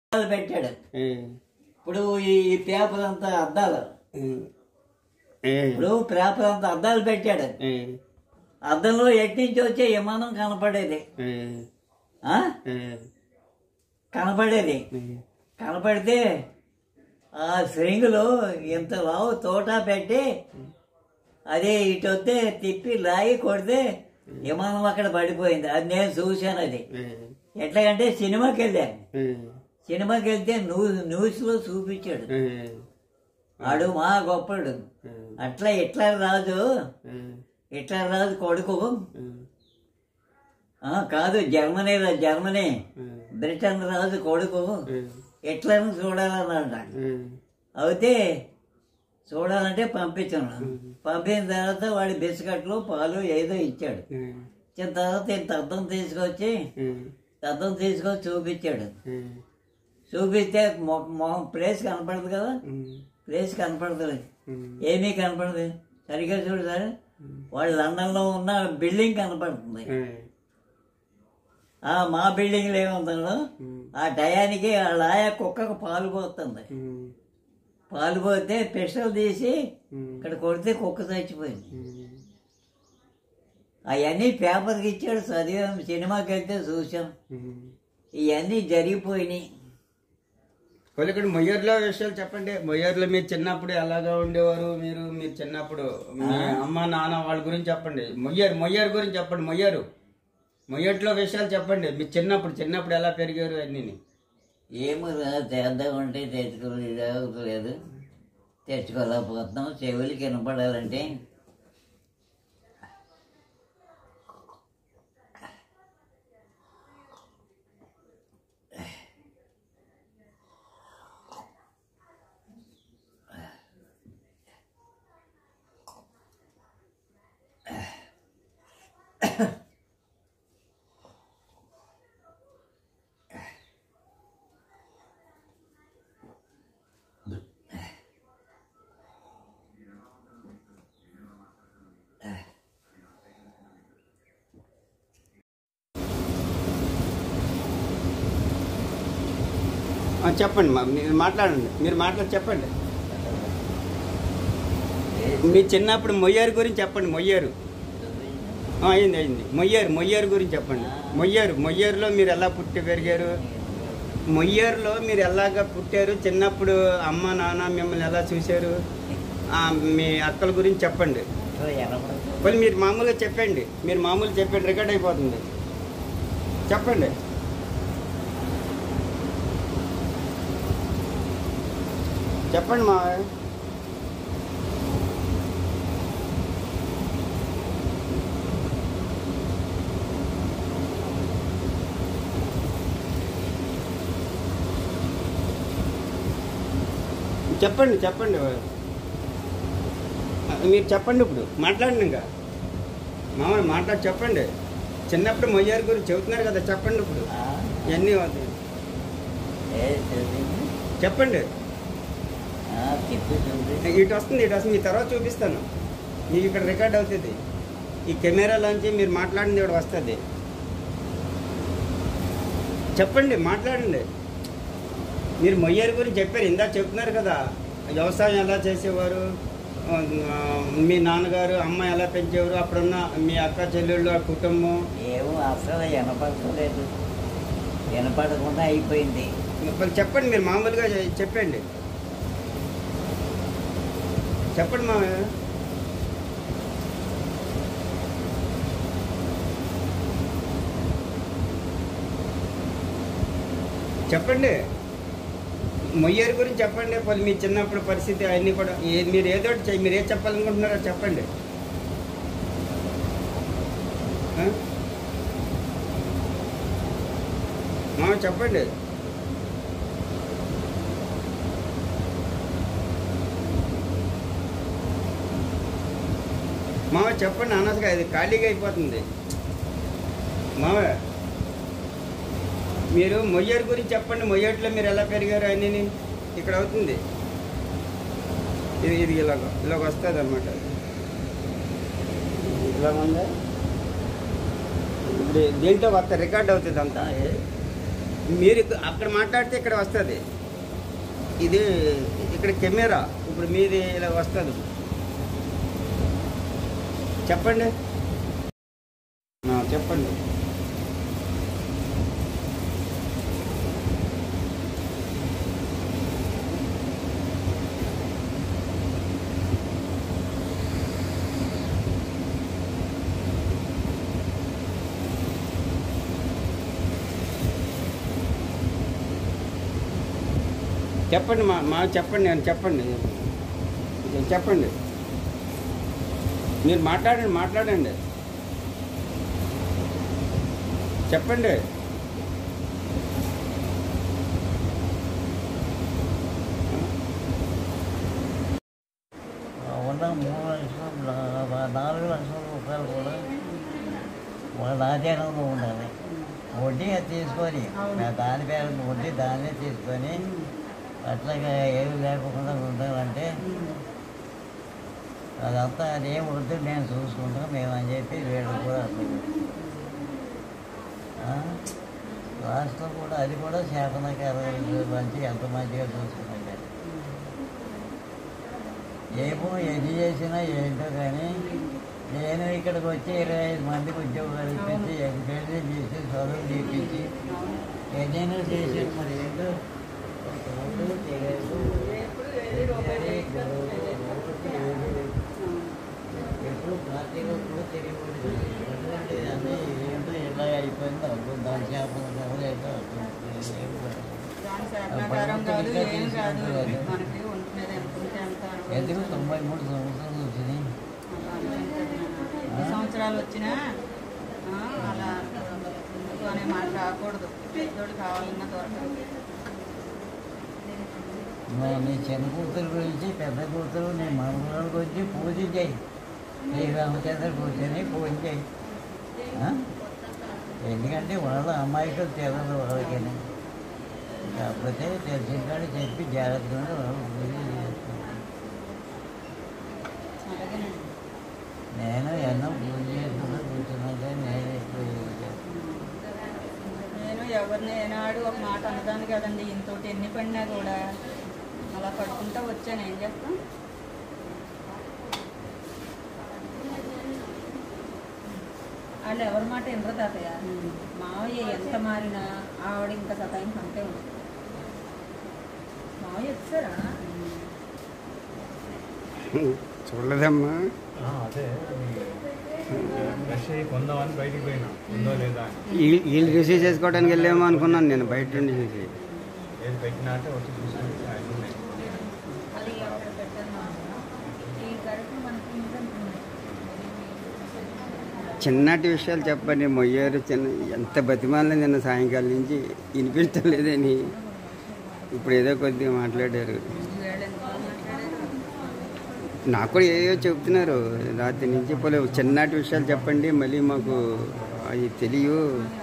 అద్దాలు పెట్టాడు ఏ, ఇప్పుడు ఈ పేపర్ అంతా అద్దాలు ఏ, ఏ, ఇప్పుడు పేపర్ అంతా అద్దాలు పెట్టాడు ఏ, అద్దంలో ఎట్టించి వచ్చే విమానం కనపడేది ఏ, ఆ? ఏ, కనపడేది ఏ, కనపడితే ఆ స్ప్రింగులో ఇంత లావు తోట పెట్టి అదే ఇటు వస్తే తిప్పి లాగి కొడితే విమానం అక్కడ పడిపోయింది అది నేను చూశాను అది ఏ, ఎట్లాగంటే సినిమాకి వెళ్ళాను ఏ, సినిమాకి వెళ్తే న్యూస్ న్యూస్లో చూపించాడు ఏ, వాడు మా గొప్పడు ఏ, అట్లా ఇట్లా రాజు ఏ, ఇట్లా రాజు కొడుకు ఏ, ఆ, కాదు జర్మనీ రా- జర్మనీ ఏ, బ్రిటన్ రాజు కొడుకు ఏ, ఎట్లా చూడాలన్నాడు ఏ, అయితే చూడాలంటే పంపించాను పంపిన తర్వాత వాడి బిస్కెట్లు పాలు ఏదో ఇచ్చాడు ఏ, ఇచ్చిన తర్వాత ఇంత అద్దం తీసుకొచ్చి ఏ, అద్దం తీసుకొచ్చి చూపించాడు ఏ, చూపిస్తే మొ- మొహం ప్లేస్ కనపడదు కదా ఏ, ప్లేస్ కనపడుతుంది ఏ, ఏమీ కనపడదు సరిగ్గా చూడు సార్ వాడు లండన్లో ఉన్న బిల్డింగ్ కనపడుతుంది ఏ, ఆ మా బిల్డింగ్లో ఏముందో ఆ టయానికి ఆ లాయ కుక్కకు పాలు పోతుంది ఏ, పాలు పోతే పిస్టల్ తీసి ఏ, ఇక్కడ కొడితే కుక్క చచ్చిపోయింది ఏ. అవన్నీ పేపర్కి ఇచ్చాడు చదివాం సినిమాకి వెళ్తే చూసాం ఉమ్. ఇవన్నీ జరిగిపోయినాయి వాళ్ళు ఇక్కడ మొయ్యర్లో విషయాలు చెప్పండి మొయ్యర్లో మీరు చిన్నప్పుడు ఎలాగా ఉండేవారు మీరు మీరు చిన్నప్పుడు మీ అమ్మ నాన్న వాళ్ళ గురించి చెప్పండి మొయ్యర్ మొయ్యర్ గురించి చెప్పండి మొయ్యరు మొయ్యట్లో విషయాలు చెప్పండి మీరు చిన్నప్పుడు చిన్నప్పుడు ఎలా పెరిగారు అన్నీ ఏమో రా చేద్దాం అంటే తెచ్చుకోలేదు తెచ్చుకోలేకపోతున్నాం చెవులకి వినపడాలంటే చెప్పండి మా మీరు మాట్లాడండి మీరు మాట్లాడి చెప్పండి మీ చిన్నప్పుడు మొయ్యారు గురించి చెప్పండి మొయ్యారు ఆ, అయింది అయింది మొయ్యారు మొయ్యారు గురించి చెప్పండి మొయ్యారు మొయ్యారులో మీరు ఎలా పుట్టి పెరిగారు మొయ్యారులో మీరు ఎలాగ పుట్టారు చిన్నప్పుడు అమ్మ నాన్న మిమ్మల్ని ఎలా చూశారు ఆ, మీ అక్కల గురించి చెప్పండి వినపడదు పోనీ మీరు మామూలుగా చెప్పండి మీరు మామూలు చెప్పండి రికార్డ్ అయిపోతుంది చెప్పండి చెప్పండి మా చెప్పండి చెప్పండి మీరు చెప్పండి ఇప్పుడు మాట్లాడండి ఇంకా మామూలు మాట్లాడి చెప్పండి చిన్నప్పుడు మొయ్యారు గురించి చెబుతున్నారు కదా చెప్పండి ఇప్పుడు ఆ, ఇవన్నీ అవుతాయి. ఏ తెలియదు. చెప్పండి ఆ, తిప్పి చూపి ఇటు వస్తుంది ఇటు వస్తుంది మీ తర్వాత చూపిస్తాను మీకు ఇక్కడ రికార్డ్ అవుతుంది ఈ కెమెరాలోంచి మీరు మాట్లాడింది ఇక్కడ వస్తుంది చెప్పండి మాట్లాడండి మీరు మొయ్యారు గురించి చెప్పారు ఇందా చెప్తున్నారు కదా వ్యవసాయం ఎలా చేసేవారు ఆ, మీ నాన్నగారు అమ్మ ఎలా పెంచేవారు అప్పుడున్న మీ అక్క చెల్లెళ్ళు ఆ కుటుంబం ఏమో అసలు వినపడలేదు వినపడకుండా అయిపోయింది మరి చెప్పండి మీరు మామూలుగా చె- చెప్పండి చెప్పండి మా చెప్పండి మొయ్యేరు గురించి చెప్పండి పలు మీ చిన్నప్పుడు పరిస్థితి అన్నీ కూడా ఏ- మీరు ఏదో ఒకటి చెయ్యి. మీరు ఏం చెప్పాలనుకుంటున్నారో చెప్పండి ఆ? మామ చెప్పండి మామ చెప్పండి అనసగా ఇది ఖాళీగా అయిపోతుంది మామ మీరు మొయ్యేరు గురించి చెప్పండి మొయ్యేట్లో మీరు ఎలా పెరిగారు అన్నీ ఇక్కడ అవుతుంది ఇది ఇది ఇలాగ ఇలాగ వస్తుంది అనమాట ఇలా ఉందా ఇప్పుడు దీంట్లో వస్తా రికార్డ్ అవుతుంది అంతా ఆ, ఏ- మీరు ఇక్క- అక్కడ మాట్లాడితే ఇక్కడ వస్తుంది ఇది ఇక్కడ కెమెరా ఇప్పుడు మీది ఇలా వస్తుంది చెప్పండి ఆ, చెప్పండి చెప్పండి మా మా చెప్పండి నేను చెప్పండి కొంచెం చెప్పండి మీరు మాట్లాడండి మాట్లాడండి చెప్పండి ఉన్న మూడు లక్షలు నా- నాలుగు లక్షల రూపాయలు కూడా వాళ్ళ ఆధీనంలో ఉండాలి వడ్డీ అది తీసుకొని నా దాని పేరు వడ్డీ దాన్నే తీసుకొని అట్లాగా ఏమి లేకుండా ఉండాలంటే అదంతా అదేం వద్దు నేను చూసుకుంటాను మేము అని చెప్పి వీళ్ళు కూడా అసలు లాస్ట్లో కూడా అది కూడా శాపనకారం మంచి ఎంత మంచిగా చూసుకున్నాం కానీ ఏమో ఎన్ని చేసినా ఏంటో కానీ నేను ఇక్కడికి వచ్చి ఇరవై ఐదు మందికి ఉద్యోగాలు ఇప్పించి ఎడ్యుకేషన్ చేసి చదువు చేపించి ఎన్నైనా చేసి మరి ఏంటో ఒక ఓటు చేయలేదు. ఏది గొడవ, ఓటుకి ఏది లేదు. ఎప్పుడు పార్టీలో కూడా తెలియకూడదు ఎందుకంటే అన్నీ ఏంటో ఇలా అయిపోయింది అర్థం దాని చేపలు కాదు ఏంటో అర్థం ఏం కాదు. దాని శాఖాకారం కాదు ఏం కాదు మనకి ఒంటి మీద ఎంత ఉంటే అంత ఎందుకు తొంభై మూడు సంవత్సరాలు వచ్చినాయి అలా అనుకుంటున్నాను. ఎన్ని సంవత్సరాలు వచ్చినా ఆ, అలా ఎందుకు అనే మాట రాకూడదు పెద్దోడు కావాలన్నా దొరకదు మరి నీ చిన్న కూతురు గురించి పెద్ద కూతురు నీ మనవరాల గురించి పూజ చేయి నీ రామచంద్ర కూర్చొని పూజ చేయి ఆ? ఎందుకంటే వాళ్ళ అమాయకులు తెలియదు వాళ్ళకని కాకపోతే తెలిసిన కాడ చెప్పి జాగ్రత్తగా వాళ్ళు పూజ చేస్తారు అలాగేనండి నేను ఎన్నో పూజ చేస్తున్నా కూర్చున్నా కానీ నేను ఎప్పుడు చేయలేదు. నేను ఎవరిని ఏనాడు ఒక మాట అనదాను కదండి ఇంతోటి ఎన్ని పడినా కూడా అలా పడుకుంటా వచ్చాను ఏం చేస్తాం వాళ్ళు ఎవరి మాట వినరు తాతయ్య మావయ్య ఎంత మారినా ఆవిడ ఇంకా సతాయించి అంతే ఉంది మావయ్య వచ్చారా చూడలేదమ్మా అదే ఫ్రెష్ అయ్యి కొందామని బయటికి పోయినా ఉందో లేదా అని వీళ్ళు వీళ్ళు రిసీవ్ చేసుకోవడానికి వెళ్ళేమో అనుకున్నాను నేను బయట నుండి చూసి ఏది పెట్టినా అంటే వచ్చి చూసుకుని ఆయన ఉన్నాయి అది అక్కడ పెట్టాను మావయ్య ఈ గడుపు మనకి ఇంకంటున్నాయి చిన్నటి విషయాలు చెప్పండి మొయ్యారు చిన్న ఎంత బతిమాలని నిన్న సాయంకాలం నుంచి వినిపించలేదని ఇప్పుడు ఏదో కొద్దిగా మాట్లాడారు వీళ్ళు ఎందుకు మాట్లాడారు నాకు కూడా ఏదో చెప్తున్నారు రాత్రి నుంచి పోలే చిన్నటి విషయాలు చెప్పండి మళ్ళీ మాకు అవి తెలియవు